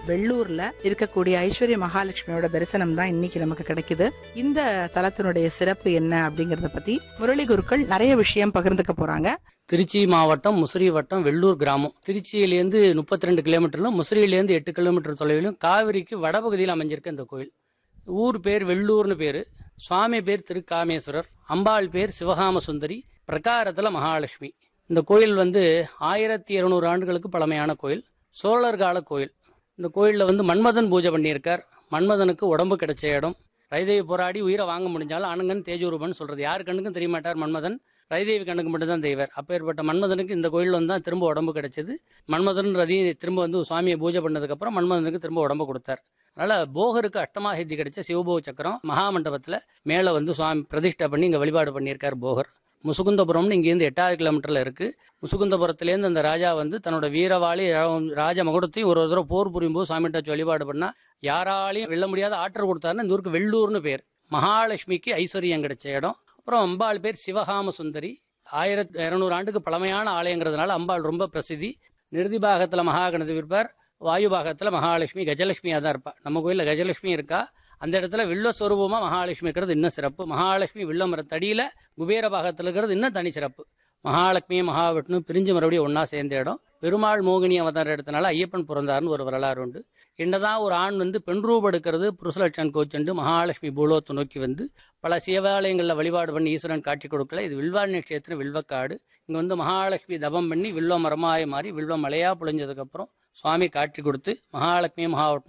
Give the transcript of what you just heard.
வெள்ளூர்ல இருக்கக்கூடிய ஐஸ்வர்ய மகாலட்சுமியோட தரிசனம் தான் இன்னைக்கு நமக்கு கிடைக்குது இந்த தலத்தினுடைய சிறப்பு என்ன அப்படிங்கறத பத்தி முரளி குருக்கள் நிறைய விஷயம் பகிர்ந்துக்க போறாங்க திருச்சி மாவட்டம் முசிறி வட்டம் வெள்ளூர் கிராமம் திருச்சியிலேருந்து முப்பத்தி ரெண்டு கிலோமீட்டர்லும் முசிறியிலேருந்து எட்டு கிலோமீட்டர் தொலைவிலும் காவிரிக்கு வடபகுதியில் அமைஞ்சிருக்க இந்த கோயில் ஊர் பேர் வெள்ளூர்னு பேரு சுவாமி பேர் திருக்காமேஸ்வரர் அம்பாள் பேர் சிவகாம சுந்தரி பிரகாரத்தில் மகாலட்சுமி இந்த கோயில் வந்து ஆயிரத்தி இருநூறு ஆண்டுகளுக்கு பழமையான கோயில் சோழர் கால கோயில் இந்த கோயிலில் வந்து மன்மதன் பூஜை பண்ணியிருக்கார் மன்மதனுக்கு உடம்பு கிடைச்ச இடம் ரைதேவி போராடி உயிரை வாங்க முடிஞ்சாலும் அணுங்கன் தேஜூரூபன் சொல்றது யார் கண்ணுக்கும் தெரிய மாட்டார் மன்மதன் ரைதேவி கண்ணுக்கு மட்டும்தான் தெய்வர் அப்பேற்பட்ட மன்மதனுக்கு இந்த கோயில் வந்து தான் திரும்ப உடம்பு கிடைச்சது மன்மதன் ரதி திரும்ப வந்து சுவாமியை பூஜை பண்ணதுக்கப்புறம் மன்மதனுக்கு திரும்ப உடம்பு கொடுத்தார் அதனால போகருக்கு அஷ்டமா சித்தி கிடைச்ச சிவபோக சக்கரம் மகாமண்டபத்தில் மேலே வந்து சுவாமி பிரதிஷ்டை பண்ணி இங்கே வழிபாடு பண்ணியிருக்கார் போகர் முசுகுந்தபுரம்னு இங்கேருந்து எட்டாவது கிலோமீட்டரில் இருக்குது முசுகுந்தபுரத்துலேருந்து அந்த ராஜா வந்து தன்னோட வீரவாளி ரா- ராஜ மகுடத்தையும் ஒரு ஒரு தடவை போர் புரியும் போது சாமிகிட்ட வச்சு வழிபாடு பண்ணா யாராலையும் வெல்ல முடியாத ஆற்றல் கொடுத்தாருன்னு இந்த ஊருக்கு வெள்ளூர்னு பேர் மகாலட்சுமிக்கு ஐஸ்வர்யம் கிடைச்ச இடம் அப்புறம் அம்பாள் பேர் சிவகாம சுந்தரி ஆயிரத்தி இரநூறு ஆண்டுக்கு பழமையான ஆலயங்கிறதுனால அம்பாள் ரொம்ப பிரசித்தி நிருதி பாகத்தில் மகாகணபதி இருப்பார் வாயு பாகத்தில் மகாலட்சுமி கஜலட்சுமியாக தான் இருப்பா நம்ம கோயிலில் கஜலட்சுமி இருக்கா அந்த இடத்துல வில்வஸ்வரூபமாக மகாலட்சுமி இருக்கிறது இன்னும் சிறப்பு மகாலட்சுமி வில்ல மரத்தடியில் குபேர பாகத்தில் இருக்கிறது இன்னும் தனி சிறப்பு மகாலட்சுமி மகாவிஷ்ணு பிரிஞ்சு மறுபடியும் ஒன்றா சேர்ந்த இடம் பெருமாள் மோகினி அவதார இடத்தினால ஐயப்பன் பிறந்தார்னு ஒரு வரலாறு உண்டு என்னதான் ஒரு ஆண் வந்து பெண் ரூபம் எடுக்கிறது புருஷலட்சன் கோச்சண்டு மகாலட்சுமி பூலோத்தை நோக்கி வந்து பல சிவாலயங்களில் வழிபாடு பண்ணி ஈஸ்வரன் காட்சி கொடுக்கல இது வில்வாணி கஷேத்திரம் வில்வக்காடு இங்கே வந்து மகாலட்சுமி தபம் பண்ணி வில்வ மரமாய மாறி வில்வ மலையாக பொழிஞ்சதுக்கப்புறம் சுவாமி காட்சி கொடுத்து மகாலட்சுமி மகாவிஷ்ணு